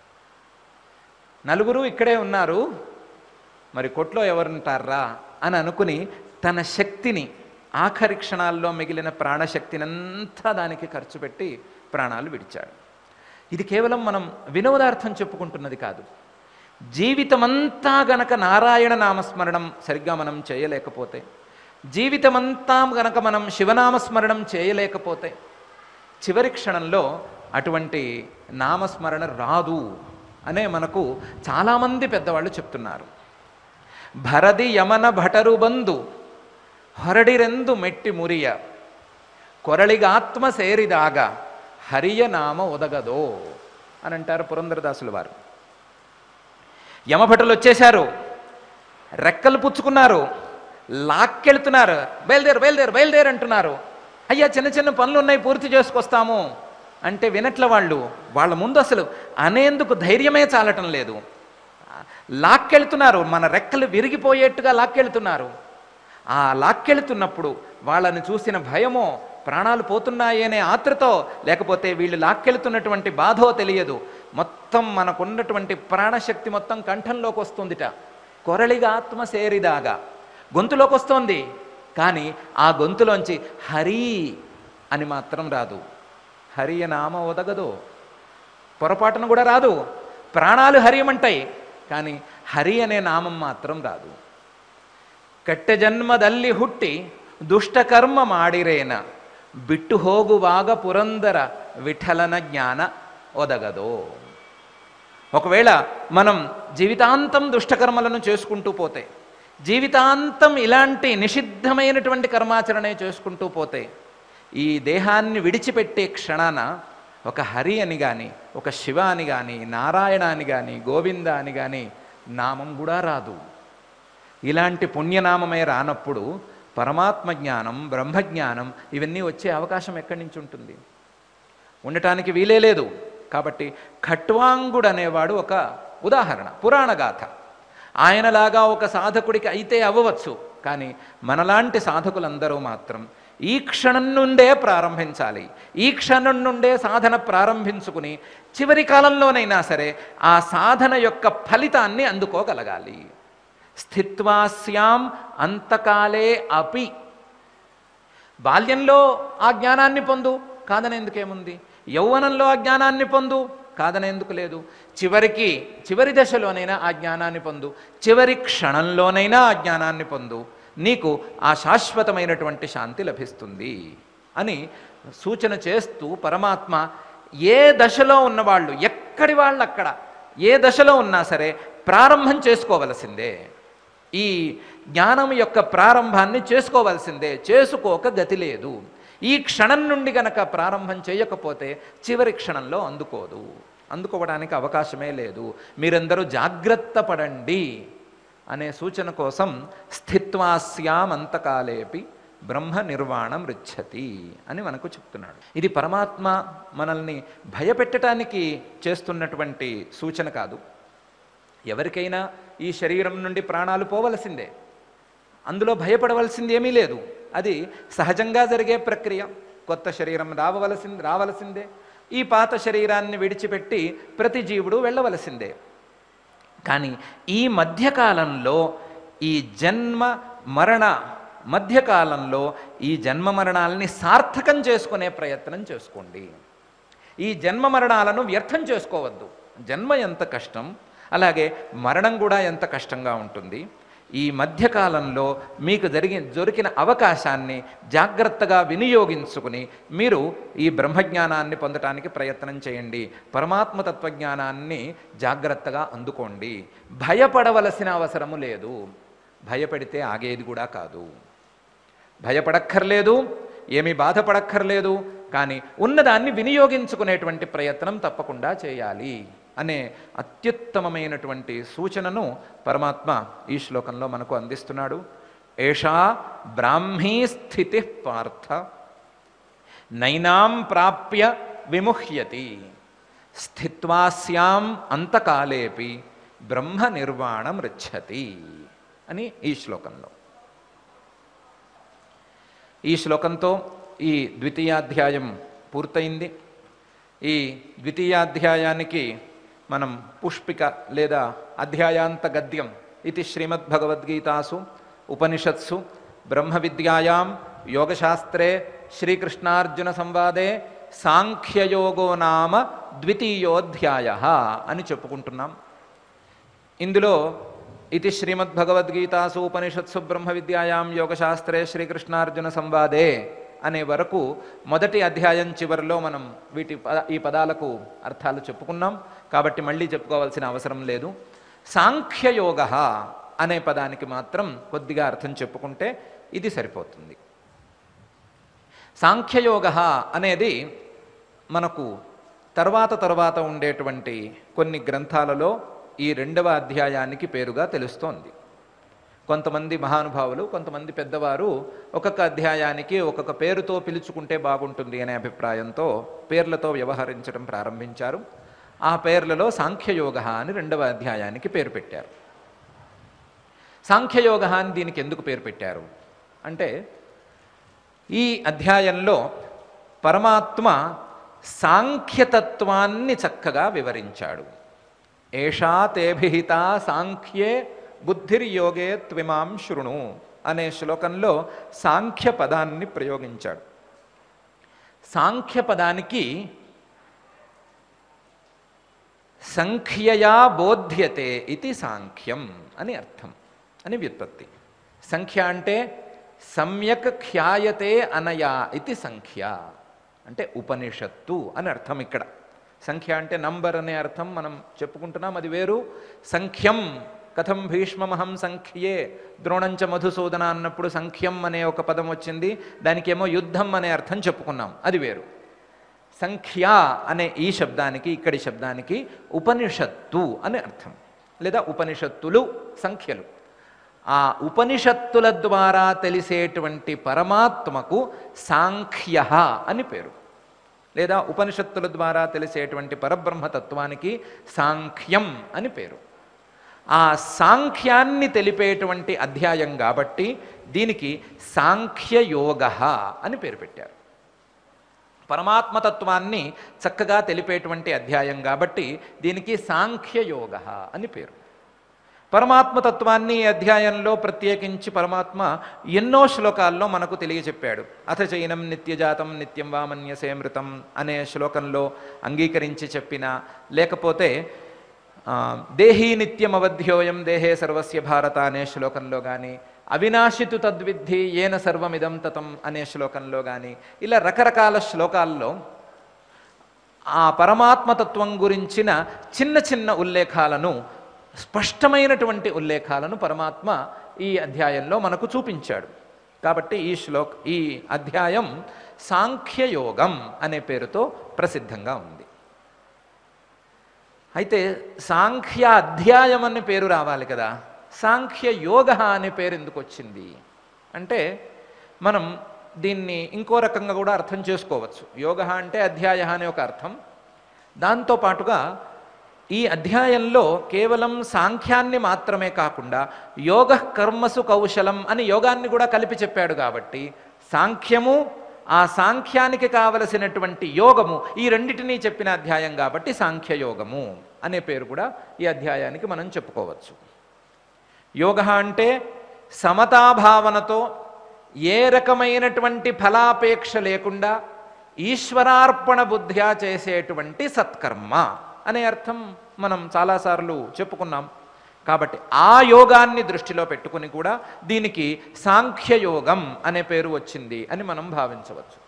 నలుగురు ఇక్కడే ఉన్నారు మరి కొట్లో ఎవరుంటారా అని అనుకుని తన శక్తిని ఆఖరి క్షణాల్లో మిగిలిన ప్రాణశక్తినంతా దానికి ఖర్చు పెట్టి ప్రాణాలు విడిచాడు ఇది కేవలం మనం వినోదార్థం చెప్పుకుంటున్నది కాదు జీవితమంతా గనక నారాయణ నామస్మరణం సరిగ్గా మనం చేయలేకపోతే జీవితమంతా గనక మనం శివనామస్మరణం చేయలేకపోతే చివరి క్షణంలో అటువంటి నామస్మరణ రాదు అనే మనకు చాలామంది పెద్దవాళ్ళు చెప్తున్నారు భరది యమన భటరు బంధు ಹೊರಡಿರೆಂದು ಮೆಟ್ಟಿ ಮುರಿಯ కొరళిగాత్మ సేరిదాగ హరియ నామ ఒదగదో అని అంటారు పురంధరదాసుల వారు యమభటులు వచ్చేశారు రెక్కలు పుచ్చుకున్నారు లాక్కెళ్తున్నారు బయలుదేరు బయలుదేరు బయలుదేరు అంటున్నారు అయ్యా చిన్న చిన్న పనులు ఉన్నాయి పూర్తి చేసుకొస్తాము అంటే వినట్ల వాళ్ళు వాళ్ళ ముందు అసలు అనేందుకు ధైర్యమే చాలటం లేదు లాక్కెళ్తున్నారు మన రెక్కలు విరిగిపోయేట్టుగా లాక్కెళ్తున్నారు ఆ లాక్కెళ్తున్నప్పుడు వాళ్ళని చూసిన భయమో ప్రాణాలు పోతున్నాయి అనే ఆత్రతో లేకపోతే వీళ్ళు లాక్కెళ్తున్నటువంటి బాధో తెలియదు మొత్తం మనకున్నటువంటి ప్రాణశక్తి మొత్తం కంఠంలోకి వస్తుందిట కొరళిగా ఆత్మ సేరిదాగా గొంతులోకి వస్తోంది కానీ ఆ గొంతులోంచి హరి అని మాత్రం రాదు హరి నామ ఒదగదు పొరపాటును కూడా రాదు ప్రాణాలు హరియమంటాయి కానీ హరి అనే నామం మాత్రం రాదు ಕೆಟ್ಟ ಜನ್ಮದಲ್ಲಿ ಹುಟ್ಟಿ ದುಷ್ಟಕರ್ಮ ಮಾಡಿರೇನ ಬಿಟ್ಟು ಹೋಗುವಾಗ ಪುರಂದರ విఠలన జ్ఞాన ఒదగదో ఒకవేళ మనం జీవితాంతం దుష్టకర్మలను చేసుకుంటూ పోతే జీవితాంతం ఇలాంటి నిషిద్ధమైనటువంటి కర్మాచరణే చేసుకుంటూ పోతే ఈ దేహాన్ని విడిచిపెట్టే క్షణాన ఒక హరి అని కానీ ఒక శివ అని కానీ నారాయణ అని కానీ గోవింద అని కానీ నామం కూడా రాదు ఇలాంటి పుణ్యనామమే రానప్పుడు పరమాత్మ జ్ఞానం బ్రహ్మజ్ఞానం ఇవన్నీ వచ్చే అవకాశం ఎక్కడి నుంచి ఉంటుంది ఉండటానికి వీలే లేదు కాబట్టి ఖట్వాంగుడు అనేవాడు ఒక ఉదాహరణ పురాణగాథ ఆయనలాగా ఒక సాధకుడికి అయితే అవ్వవచ్చు కానీ మనలాంటి సాధకులందరూ మాత్రం ఈ క్షణం నుండే ప్రారంభించాలి ఈ క్షణం నుండే సాధన ప్రారంభించుకుని చివరి కాలంలోనైనా సరే ఆ సాధన యొక్క ఫలితాన్ని అందుకోగలగాలి స్థిత్వాస్యాం అంతకాలే అపి బాల్యంలో ఆ జ్ఞానాన్ని పొందు కాదనేందుకేముంది యౌవనంలో ఆ జ్ఞానాన్ని పొందు కాదనేందుకు లేదు చివరికి చివరి దశలోనైనా ఆ జ్ఞానాన్ని పొందు చివరి క్షణంలోనైనా ఆ జ్ఞానాన్ని పొందు నీకు ఆ శాశ్వతమైనటువంటి శాంతి లభిస్తుంది అని సూచన చేస్తూ పరమాత్మ ఏ దశలో ఉన్నవాళ్ళు ఎక్కడి వాళ్ళు అక్కడ ఏ దశలో ఉన్నా సరే ప్రారంభం చేసుకోవలసిందే ఈ జ్ఞానం యొక్క ప్రారంభాన్ని చేసుకోవాల్సిందే చేసుకోక గతి లేదు ఈ క్షణం నుండి గనక ప్రారంభం చేయకపోతే చివరి క్షణంలో అందుకోదు అందుకోవడానికి అవకాశమే లేదు మీరందరూ జాగ్రత్త పడండి అనే సూచన కోసం స్థిత్వాస్యాం అంతకాలేపి బ్రహ్మ నిర్వాణం రుచ్చతి అని మనకు చెప్తున్నాడు ఇది పరమాత్మ మనల్ని భయపెట్టడానికి చేస్తున్నటువంటి సూచన కాదు ఎవరికైనా ఈ శరీరం నుండి ప్రాణాలు పోవలసిందే అందులో భయపడవలసింది ఏమీ లేదు అది సహజంగా జరిగే ప్రక్రియ కొత్త శరీరం రావవలసింది రావలసిందే ఈ పాత శరీరాన్ని విడిచిపెట్టి ప్రతి జీవుడు వెళ్ళవలసిందే కానీ ఈ మధ్యకాలంలో ఈ జన్మ మరణ మధ్యకాలంలో ఈ జన్మ మరణాలని సార్థకం చేసుకునే ప్రయత్నం చేసుకోండి ఈ జన్మ మరణాలను వ్యర్థం చేసుకోవద్దు జన్మ ఎంత కష్టం అలాగే మరణం కూడా ఎంత కష్టంగా ఉంటుంది ఈ మధ్యకాలంలో మీకు జరిగి దొరికిన అవకాశాన్ని జాగ్రత్తగా వినియోగించుకుని మీరు ఈ బ్రహ్మజ్ఞానాన్ని పొందటానికి ప్రయత్నం చేయండి పరమాత్మ తత్వజ్ఞానాన్ని జాగ్రత్తగా అందుకోండి భయపడవలసిన అవసరము లేదు భయపడితే ఆగేది కూడా కాదు భయపడక్కర్లేదు ఏమీ బాధపడక్కర్లేదు కానీ ఉన్నదాన్ని వినియోగించుకునేటువంటి ప్రయత్నం తప్పకుండా చేయాలి అనే అత్యుత్తమమైనటువంటి సూచనను పరమాత్మ ఈ శ్లోకంలో మనకు అందిస్తున్నాడు ఏషా బ్రాహ్మీ స్థితి పార్థ నైనాం ప్రాప్య విముహ్యతి స్థిత్వాస్యాం అంతకాలేపి బ్రహ్మ నిర్వాణం రిచ్చతి అని ఈ శ్లోకంలో ఈ శ్లోకంతో ఈ ద్వితీయాధ్యాయం పూర్తయింది ఈ ద్వితీయాధ్యాయానికి మనం పుష్పిక లేదా అధ్యాయాంత గద్యం ఇది శ్రీమద్భగవద్గీతాసు ఉపనిషత్సు బ్రహ్మ విద్యాయాం యోగశాస్త్రే శ్రీకృష్ణార్జున సంవాదే సాంఖ్యయోగో నామ ద్వితీయోధ్యాయ అని చెప్పుకుంటున్నాం ఇందులో ఇది శ్రీమద్భగవద్గీతాసు ఉపనిషత్సు బ్రహ్మ విద్యాయాం యోగశాస్త్రే శ్రీకృష్ణార్జున సంవాదే అనే వరకు మొదటి అధ్యాయం చివరిలో మనం వీటి పద ఈ పదాలకు అర్థాలు చెప్పుకున్నాం కాబట్టి మళ్ళీ చెప్పుకోవాల్సిన అవసరం లేదు సాంఖ్యయోగ అనే పదానికి మాత్రం కొద్దిగా అర్థం చెప్పుకుంటే ఇది సరిపోతుంది సాంఖ్యయోగ అనేది మనకు తర్వాత తర్వాత ఉండేటువంటి కొన్ని గ్రంథాలలో ఈ రెండవ అధ్యాయానికి పేరుగా తెలుస్తోంది కొంతమంది మహానుభావులు కొంతమంది పెద్దవారు ఒక్కొక్క అధ్యాయానికి ఒక్కొక్క పేరుతో పిలుచుకుంటే బాగుంటుంది అనే అభిప్రాయంతో పేర్లతో వ్యవహరించడం ప్రారంభించారు ఆ పేర్లలో సాంఖ్యయోగ అని రెండవ అధ్యాయానికి పేరు పెట్టారు సాంఖ్యయోగ అని దీనికి ఎందుకు పేరు పెట్టారు అంటే ఈ అధ్యాయంలో పరమాత్మ సాంఖ్యతత్వాన్ని చక్కగా వివరించాడు ఏషా తేభిహిత సాంఖ్యే బుద్ధిర్యోగే త్విమాం శృణు అనే శ్లోకంలో సాంఖ్య పదాన్ని ప్రయోగించాడు సాంఖ్య పదానికి సంఖ్యయా బోధ్యతే ఇది సాంఖ్యం అని అర్థం అని వ్యుత్పత్తి సంఖ్య అంటే సమ్యక్ ఖ్యాయతే అనయా ఇది సంఖ్య అంటే ఉపనిషత్తు అని అర్థం ఇక్కడ సంఖ్య అంటే నంబర్ అనే అర్థం మనం చెప్పుకుంటున్నాం అది వేరు సంఖ్యం కథం భీష్మమహం సంఖ్యే ద్రోణంచ మధుసూదన అన్నప్పుడు సంఖ్యం అనే ఒక పదం వచ్చింది దానికేమో యుద్ధం అనే అర్థం చెప్పుకున్నాం అది వేరు సంఖ్య అనే ఈ శబ్దానికి ఇక్కడి శబ్దానికి ఉపనిషత్తు అని అర్థం లేదా ఉపనిషత్తులు సంఖ్యలు ఆ ఉపనిషత్తుల ద్వారా తెలిసేటువంటి పరమాత్మకు సాంఖ్య అని పేరు లేదా ఉపనిషత్తుల ద్వారా తెలిసేటువంటి పరబ్రహ్మతత్వానికి సాంఖ్యం అని పేరు ఆ సాంఖ్యాన్ని తెలిపేటువంటి అధ్యాయం కాబట్టి దీనికి సాంఖ్యయోగ అని పేరు పెట్టారు పరమాత్మతత్వాన్ని చక్కగా తెలిపేటువంటి అధ్యాయం కాబట్టి దీనికి సాంఖ్యయోగ అని పేరు పరమాత్మతత్వాన్ని ఈ అధ్యాయంలో ప్రత్యేకించి పరమాత్మ ఎన్నో శ్లోకాల్లో మనకు తెలియచెప్పాడు అథ చైనం నిత్యజాతం నిత్యం వామన్యసే మృతం అనే శ్లోకంలో అంగీకరించి చెప్పిన లేకపోతే ఆ, దేహీ నిత్యం అవధ్యోయం దేహే సర్వస్య భారత అనే శ్లోకంలో కానీ అవినాశితు తద్విద్ధి ఏన సర్వమిదం తతం అనే శ్లోకంలో కానీ ఇలా రకరకాల శ్లోకాల్లో ఆ పరమాత్మతత్వం గురించిన చిన్న చిన్న ఉల్లేఖాలను స్పష్టమైనటువంటి ఉల్లేఖాలను పరమాత్మ ఈ అధ్యాయంలో మనకు చూపించాడు కాబట్టి ఈ శ్లోక్ ఈ అధ్యాయం సాంఖ్యయోగం అనే పేరుతో ప్రసిద్ధంగా ఉంది అయితే సాంఖ్య అధ్యాయం అనే పేరు రావాలి కదా సాంఖ్య యోగ అనే పేరు ఎందుకు వచ్చింది అంటే మనం దీన్ని ఇంకో రకంగా కూడా అర్థం చేసుకోవచ్చు యోగ అంటే అధ్యాయ అనే ఒక అర్థం దాంతో పాటుగా ఈ అధ్యాయంలో కేవలం సాంఖ్యాన్ని మాత్రమే కాకుండా యోగ కర్మసు కౌశలం అని యోగాన్ని కూడా కలిపి చెప్పాడు కాబట్టి సాంఖ్యము ఆ సాంఖ్యానికి కావలసినటువంటి యోగము ఈ రెండిటినీ చెప్పిన అధ్యాయం కాబట్టి సాంఖ్యయోగము అనే పేరు కూడా ఈ అధ్యాయానికి మనం చెప్పుకోవచ్చు యోగ అంటే సమతాభావనతో ఏ రకమైనటువంటి ఫలాపేక్ష లేకుండా ఈశ్వరార్పణ బుద్ధ్యా చేసేటువంటి సత్కర్మ అనే అర్థం మనం చాలాసార్లు చెప్పుకున్నాం కాబట్టి ఆ యోగాన్ని దృష్టిలో పెట్టుకుని కూడా దీనికి సాంఖ్యయోగం అనే పేరు వచ్చింది అని మనం భావించవచ్చు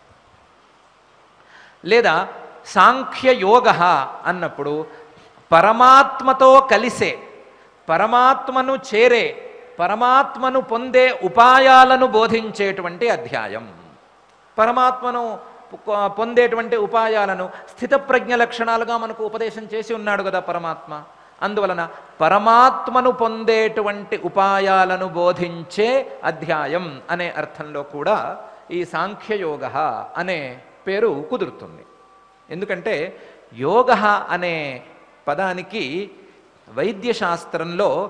లేదా సాంఖ్యయోగ అన్నప్పుడు పరమాత్మతో కలిసే పరమాత్మను చేరే పరమాత్మను పొందే ఉపాయాలను బోధించేటువంటి అధ్యాయం పరమాత్మను పొ- పొందేటువంటి ఉపాయాలను స్థితప్రజ్ఞ లక్షణాలుగా మనకు ఉపదేశం చేసి ఉన్నాడు కదా పరమాత్మ అందువలన పరమాత్మను పొందేటువంటి ఉపాయాలను బోధించే అధ్యాయం అనే అర్థంలో కూడా ఈ సాంఖ్యయోగ అనే పేరు కుదురుతుంది ఎందుకంటే యోగ అనే పదానికి వైద్యశాస్త్రంలో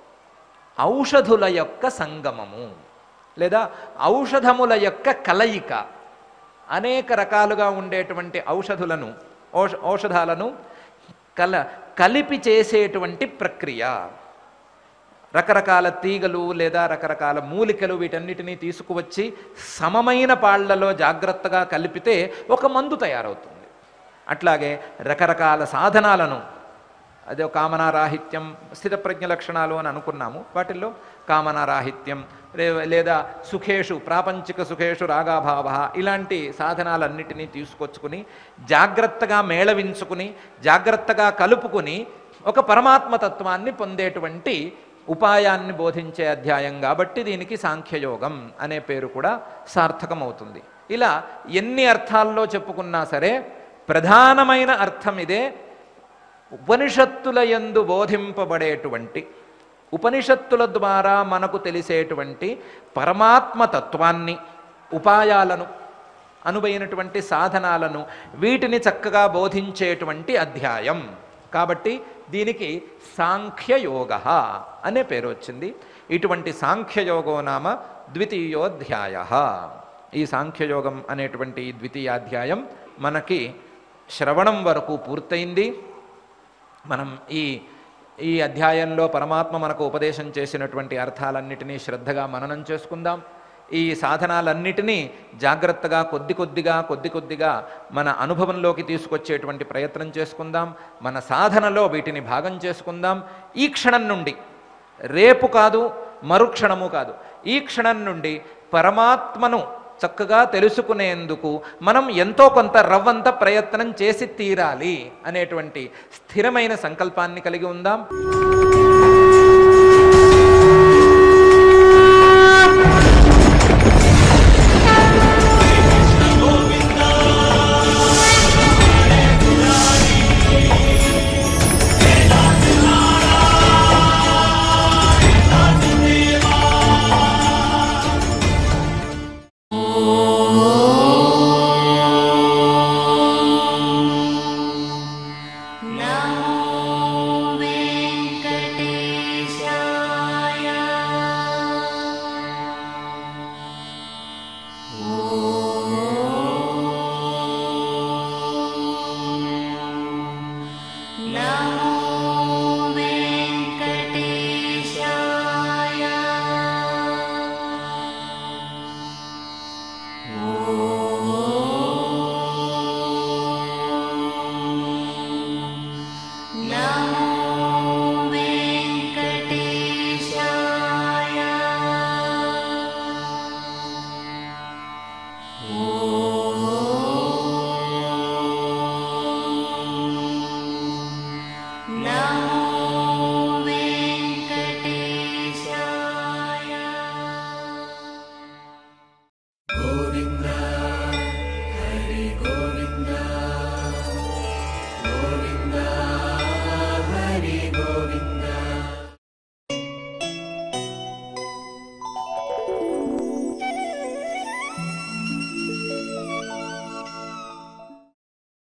ఔషధుల యొక్క సంగమము లేదా ఔషధముల యొక్క కలయిక అనేక రకాలుగా ఉండేటువంటి ఔషధులను ఔష ఔషధాలను కల కలిపి చేసేటువంటి ప్రక్రియ రకరకాల తీగలు లేదా రకరకాల మూలికలు వీటన్నిటినీ తీసుకువచ్చి సమమైన పాళ్లలో జాగ్రత్తగా కలిపితే ఒక మందు తయారవుతుంది అట్లాగే రకరకాల సాధనాలను అదే కామనారాహిత్యం స్థితప్రజ్ఞ లక్షణాలు అని అనుకున్నాము వాటిల్లో కామనారాహిత్యం లే- లేదా సుఖేషు ప్రాపంచిక సుఖేషు రాగాభావ ఇలాంటి సాధనాలన్నిటినీ తీసుకొచ్చుకుని జాగ్రత్తగా మేళవించుకుని జాగ్రత్తగా కలుపుకుని ఒక పరమాత్మ తత్వాన్ని పొందేటువంటి ఉపాయాన్ని బోధించే అధ్యాయం కాబట్టి దీనికి సాంఖ్యయోగం అనే పేరు కూడా సార్థకమవుతుంది ఇలా ఎన్ని అర్థాల్లో చెప్పుకున్నా సరే ప్రధానమైన అర్థం ఇదే ఉపనిషత్తుల యందు బోధింపబడేటువంటి ఉపనిషత్తుల ద్వారా మనకు తెలిసేటువంటి పరమాత్మ తత్వాన్ని ఉపాయాలను అనువైనటువంటి సాధనాలను వీటిని చక్కగా బోధించేటువంటి అధ్యాయం కాబట్టి దీనికి సాంఖ్యయోగ అనే పేరు వచ్చింది ఇటువంటి సాంఖ్యయోగో నామ ద్వితీయోధ్యాయ ఈ సాంఖ్యయోగం అనేటువంటి ఈ ద్వితీయాధ్యాయం మనకి శ్రవణం వరకు పూర్తయింది మనం ఈ ఈ అధ్యాయంలో పరమాత్మ మనకు ఉపదేశం చేసినటువంటి అర్థాలన్నిటినీ శ్రద్ధగా మననం చేసుకుందాం ఈ సాధనాలన్నిటినీ జాగ్రత్తగా కొద్ది కొద్దిగా కొద్ది కొద్దిగా మన అనుభవంలోకి తీసుకొచ్చేటువంటి ప్రయత్నం చేసుకుందాం మన సాధనలో వీటిని భాగం చేసుకుందాం ఈ క్షణం నుండి రేపు కాదు మరుక్షణము కాదు ఈ క్షణం నుండి పరమాత్మను చక్కగా తెలుసుకునేందుకు మనం ఎంతో కొంత రవ్వంత ప్రయత్నం చేసి తీరాలి అనేటువంటి స్థిరమైన సంకల్పాన్ని కలిగి ఉందాం